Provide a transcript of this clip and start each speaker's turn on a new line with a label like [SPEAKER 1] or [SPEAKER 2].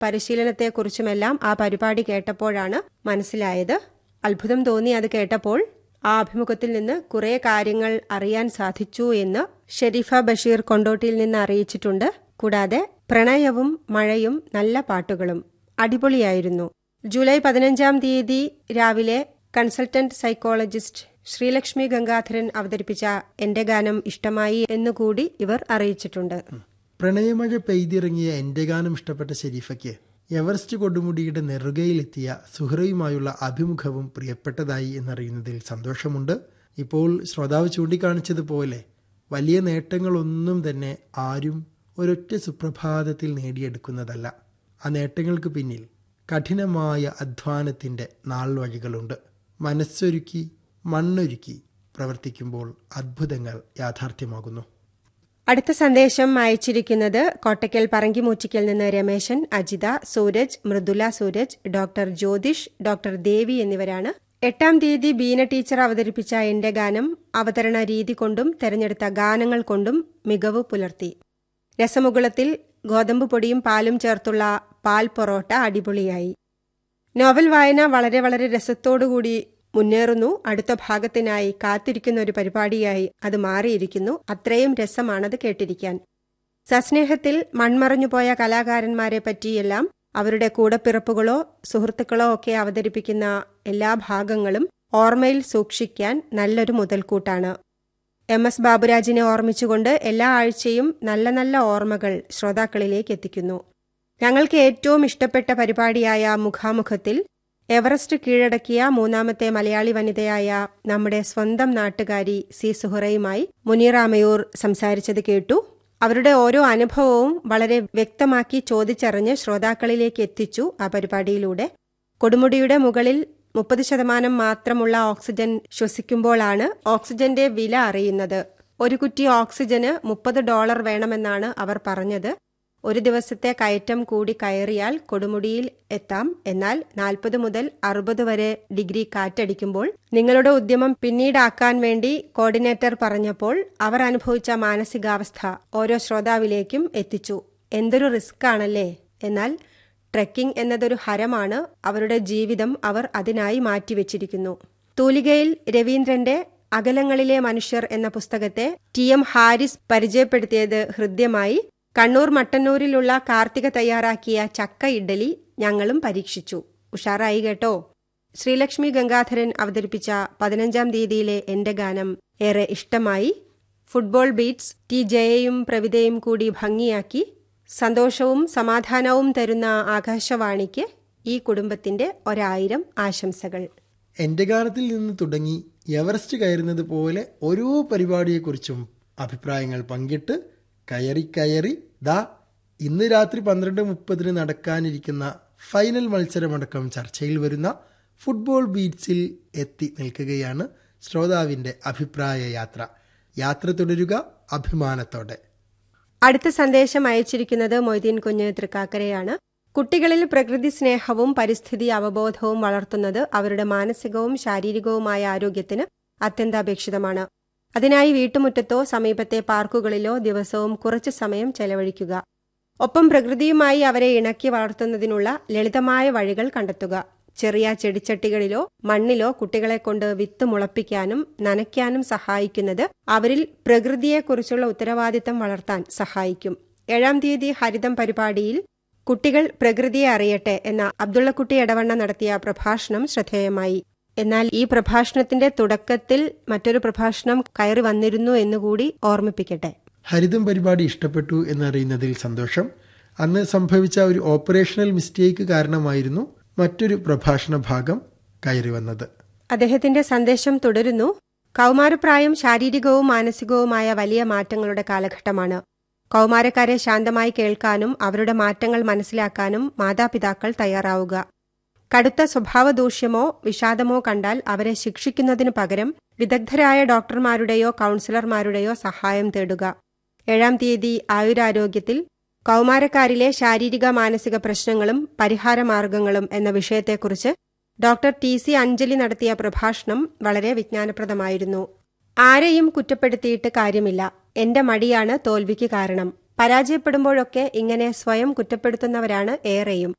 [SPEAKER 1] പരിശീലനത്തെക്കുറിച്ചുമെല്ലാം ആ പരിപാടി കേട്ടപ്പോഴാണ് മനസ്സിലായത് അത്ഭുതം തോന്നി അത് കേട്ടപ്പോൾ ആ അഭിമുഖത്തിൽ നിന്ന് കുറെ കാര്യങ്ങൾ അറിയാൻ സാധിച്ചു എന്ന് ഷെരീഫ ബഷീർ കൊണ്ടോട്ടിയിൽ നിന്ന് അറിയിച്ചിട്ടുണ്ട് കൂടാതെ പ്രണയവും മഴയും നല്ല പാട്ടുകളും അടിപൊളിയായിരുന്നു ജൂലൈ പതിനഞ്ചാം തീയതി രാവിലെ കൺസൾട്ടന്റ് സൈക്കോളജിസ്റ്റ് ശ്രീലക്ഷ്മി ഗംഗാധരൻ അവതരിപ്പിച്ച എന്റെ ഗാനം ഇഷ്ടമായി എന്നുകൂടി ഇവർ അറിയിച്ചിട്ടുണ്ട്
[SPEAKER 2] പ്രണയമഴ പെയ്തിറങ്ങിയ എന്റെ ഗാനം ഇഷ്ടപ്പെട്ട ഷെരീഫയ്ക്ക് എവറസ്റ്റ് കൊടുമുടിയുടെ നെറുകയിലെത്തിയ സുഹറയുമായുള്ള അഭിമുഖവും പ്രിയപ്പെട്ടതായി എന്നറിയുന്നതിൽ സന്തോഷമുണ്ട് ഇപ്പോൾ ശ്രോതാവ് ചൂണ്ടിക്കാണിച്ചതുപോലെ വലിയ നേട്ടങ്ങളൊന്നും തന്നെ ആരും ഒരൊറ്റ സുപ്രഭാതത്തിൽ നേടിയെടുക്കുന്നതല്ല ആ നേട്ടങ്ങൾക്ക് പിന്നിൽ കഠിനമായ അധ്വാനത്തിൻ്റെ നാൾവഴികളുണ്ട് മനസ്സൊരുക്കി മണ്ണൊരുക്കി പ്രവർത്തിക്കുമ്പോൾ അത്ഭുതങ്ങൾ യാഥാർത്ഥ്യമാകുന്നു
[SPEAKER 1] അടുത്ത സന്ദേശം അയച്ചിരിക്കുന്നത് കോട്ടയ്ക്കൽ പറങ്കിമൂച്ചിക്കൽ നിന്ന് രമേശൻ അജിത സൂരജ് മൃദുല സൂരജ് ഡോക്ടർ ജ്യോതിഷ് ഡോക്ടർ ദേവി എന്നിവരാണ് എട്ടാം തീയതി ബീന ടീച്ചർ അവതരിപ്പിച്ച എന്റെ ഗാനം അവതരണ രീതി കൊണ്ടും തെരഞ്ഞെടുത്ത ഗാനങ്ങൾ കൊണ്ടും മികവ് പുലർത്തി രസമുകുളത്തിൽ ഗോതമ്പ് പൊടിയും പാലും ചേർത്തുള്ള പാൽ പൊറോട്ട അടിപൊളിയായി നോവൽ വായന വളരെ വളരെ രസത്തോടുകൂടി മുന്നേറുന്നു അടുത്ത ഭാഗത്തിനായി കാത്തിരിക്കുന്ന ഒരു പരിപാടിയായി അത് മാറിയിരിക്കുന്നു അത്രയും രസമാണത് കേട്ടിരിക്കാൻ സസ്നേഹത്തിൽ മൺമറഞ്ഞുപോയ കലാകാരന്മാരെ പറ്റിയെല്ലാം അവരുടെ കൂടപ്പിറപ്പുകളോ സുഹൃത്തുക്കളോ ഒക്കെ അവതരിപ്പിക്കുന്ന എല്ലാ ഭാഗങ്ങളും ഓർമ്മയിൽ സൂക്ഷിക്കാൻ നല്ലൊരു മുതൽക്കൂട്ടാണ് എം എസ് ബാബുരാജിനെ ഓർമ്മിച്ചുകൊണ്ട് എല്ലാ ആഴ്ചയും നല്ല നല്ല ഓർമ്മകൾ ശ്രോതാക്കളിലേക്ക് എത്തിക്കുന്നു ഞങ്ങൾക്ക് ഏറ്റവും ഇഷ്ടപ്പെട്ട പരിപാടിയായ മുഖാമുഖത്തിൽ എവറസ്റ്റ് കീഴടക്കിയ മൂന്നാമത്തെ മലയാളി വനിതയായ നമ്മുടെ സ്വന്തം നാട്ടുകാരി സി സുഹറയുമായി മുനീറാമയൂർ സംസാരിച്ചത് കേട്ടു അവരുടെ ഓരോ അനുഭവവും വളരെ വ്യക്തമാക്കി ചോദിച്ചറിഞ്ഞ് ശ്രോതാക്കളിലേക്ക് എത്തിച്ചു ആ പരിപാടിയിലൂടെ കൊടുമുടിയുടെ മുകളിൽ മുപ്പത് ശതമാനം മാത്രമുള്ള ഓക്സിജൻ ശ്വസിക്കുമ്പോഴാണ് ഓക്സിജന്റെ വില അറിയുന്നത് ഒരു കുറ്റി ഓക്സിജന് മുപ്പത് ഡോളർ വേണമെന്നാണ് അവർ പറഞ്ഞത് ഒരു ദിവസത്തെ കയറ്റം കൂടി കയറിയാൽ കൊടുമുടിയിൽ എത്താം എന്നാൽ നാൽപ്പത് മുതൽ അറുപത് വരെ ഡിഗ്രി കാറ്റടിക്കുമ്പോൾ നിങ്ങളുടെ ഉദ്യമം പിന്നീടാക്കാൻ വേണ്ടി കോർഡിനേറ്റർ പറഞ്ഞപ്പോൾ അവർ അനുഭവിച്ച മാനസികാവസ്ഥ ഓരോ ശ്രോതാവിലേക്കും എത്തിച്ചു എന്തൊരു റിസ്ക് ആണല്ലേ എന്നാൽ ട്രെക്കിംഗ് എന്നതൊരു ഹരമാണ് അവരുടെ ജീവിതം അവർ അതിനായി മാറ്റിവെച്ചിരിക്കുന്നു തൂലികയിൽ രവീന്ദ്രന്റെ അകലങ്ങളിലെ മനുഷ്യർ എന്ന പുസ്തകത്തെ ടി എം ഹാരിസ് പരിചയപ്പെടുത്തിയത് ഹൃദ്യമായി കണ്ണൂർ മട്ടന്നൂരിലുള്ള കാർത്തിക തയ്യാറാക്കിയ ചക്ക ഇഡ്ഡലി ഞങ്ങളും പരീക്ഷിച്ചു ഉഷാറായി കേട്ടോ ശ്രീലക്ഷ്മി ഗംഗാധരൻ അവതരിപ്പിച്ച പതിനഞ്ചാം തീയതിയിലെ എന്റെ ഗാനം ഏറെ ഇഷ്ടമായി ഫുട്ബോൾ ബീറ്റ്സ് ടി ജയയും പ്രവിതയും കൂടി ഭംഗിയാക്കി സന്തോഷവും സമാധാനവും തരുന്ന ആകാശവാണിക്ക് ഈ കുടുംബത്തിന്റെ ഒരായിരം ആശംസകൾ
[SPEAKER 2] എന്റെ ഗാനത്തിൽ നിന്ന് തുടങ്ങി എവറസ്റ്റ് കയറുന്നത് പോലെ ഓരോ പരിപാടിയെക്കുറിച്ചും അഭിപ്രായങ്ങൾ പങ്കിട്ട് കയറി കയറി ദാ ഇന്ന് രാത്രി പന്ത്രണ്ട് മുപ്പതിന് നടക്കാനിരിക്കുന്ന ഫൈനൽ മത്സരമടക്കം ചർച്ചയിൽ വരുന്ന ഫുട്ബോൾ ബീറ്റ്സിൽ എത്തി നിൽക്കുകയാണ് ശ്രോതാവിന്റെ അഭിപ്രായ യാത്ര യാത്ര തുടരുക അഭിമാനത്തോടെ
[SPEAKER 1] അടുത്ത സന്ദേശം അയച്ചിരിക്കുന്നത് മൊയ്തീൻ കുഞ്ഞ് തൃക്കാക്കരയാണ് കുട്ടികളിൽ പ്രകൃതി സ്നേഹവും പരിസ്ഥിതി അവബോധവും വളർത്തുന്നത് അവരുടെ മാനസികവും ശാരീരികവുമായ ആരോഗ്യത്തിന് അത്യന്താപേക്ഷിതമാണ് അതിനായി വീട്ടുമുറ്റത്തോ സമീപത്തെ പാർക്കുകളിലോ ദിവസവും കുറച്ച് സമയം ചെലവഴിക്കുക ഒപ്പം പ്രകൃതിയുമായി അവരെ ഇണക്കി വളർത്തുന്നതിനുള്ള ലളിതമായ വഴികൾ കണ്ടെത്തുക ചെറിയ ചെടിച്ചട്ടികളിലോ മണ്ണിലോ കുട്ടികളെ കൊണ്ട് വിത്ത് മുളപ്പിക്കാനും നനയ്ക്കാനും സഹായിക്കുന്നത് അവരിൽ പ്രകൃതിയെക്കുറിച്ചുള്ള ഉത്തരവാദിത്തം വളർത്താൻ സഹായിക്കും ഏഴാം തീയതി ഹരിതം പരിപാടിയിൽ കുട്ടികൾ പ്രകൃതിയെ അറിയട്ടെ എന്ന അബ്ദുള്ളക്കുട്ടി എടവണ്ണ നടത്തിയ പ്രഭാഷണം ശ്രദ്ധേയമായി എന്നാൽ ഈ പ്രഭാഷണത്തിന്റെ തുടക്കത്തിൽ മറ്റൊരു പ്രഭാഷണം കയറി വന്നിരുന്നു എന്നുകൂടി ഓർമ്മിപ്പിക്കട്ടെ
[SPEAKER 2] ഹരിതം പരിപാടി ഇഷ്ടപ്പെട്ടു എന്നറിയുന്നതിൽ സന്തോഷം അന്ന് സംഭവിച്ച ഒരു ഓപ്പറേഷണൽ മിസ്റ്റേക്ക് കാരണമായിരുന്നു മറ്റൊരു പ്രഭാഷണ ഭാഗം കയറി വന്നത്
[SPEAKER 1] അദ്ദേഹത്തിന്റെ സന്ദേശം തുടരുന്നു കൗമാരപ്രായം ശാരീരികവും മാനസികവുമായ വലിയ മാറ്റങ്ങളുടെ കാലഘട്ടമാണ് കൗമാരക്കാരെ ശാന്തമായി കേൾക്കാനും അവരുടെ മാറ്റങ്ങൾ മനസ്സിലാക്കാനും മാതാപിതാക്കൾ തയ്യാറാവുക കടുത്ത സ്വഭാവദൂഷ്യമോ വിഷാദമോ കണ്ടാൽ അവരെ ശിക്ഷിക്കുന്നതിനു പകരം വിദഗ്ധരായ ഡോക്ടർമാരുടെയോ കൗൺസിലർമാരുടെയോ സഹായം തേടുക ഏഴാം തീയതി ആയുരാരോഗ്യത്തിൽ കൗമാരക്കാരിലെ ശാരീരിക മാനസിക പ്രശ്നങ്ങളും പരിഹാരമാർഗങ്ങളും എന്ന വിഷയത്തെക്കുറിച്ച് ഡോക്ടർ ടി സി അഞ്ജലി നടത്തിയ പ്രഭാഷണം വളരെ വിജ്ഞാനപ്രദമായിരുന്നു ആരെയും കുറ്റപ്പെടുത്തിയിട്ട് കാര്യമില്ല എന്റെ മടിയാണ് തോൽവിക്ക് കാരണം പരാജയപ്പെടുമ്പോഴൊക്കെ ഇങ്ങനെ സ്വയം കുറ്റപ്പെടുത്തുന്നവരാണ് ഏറെയും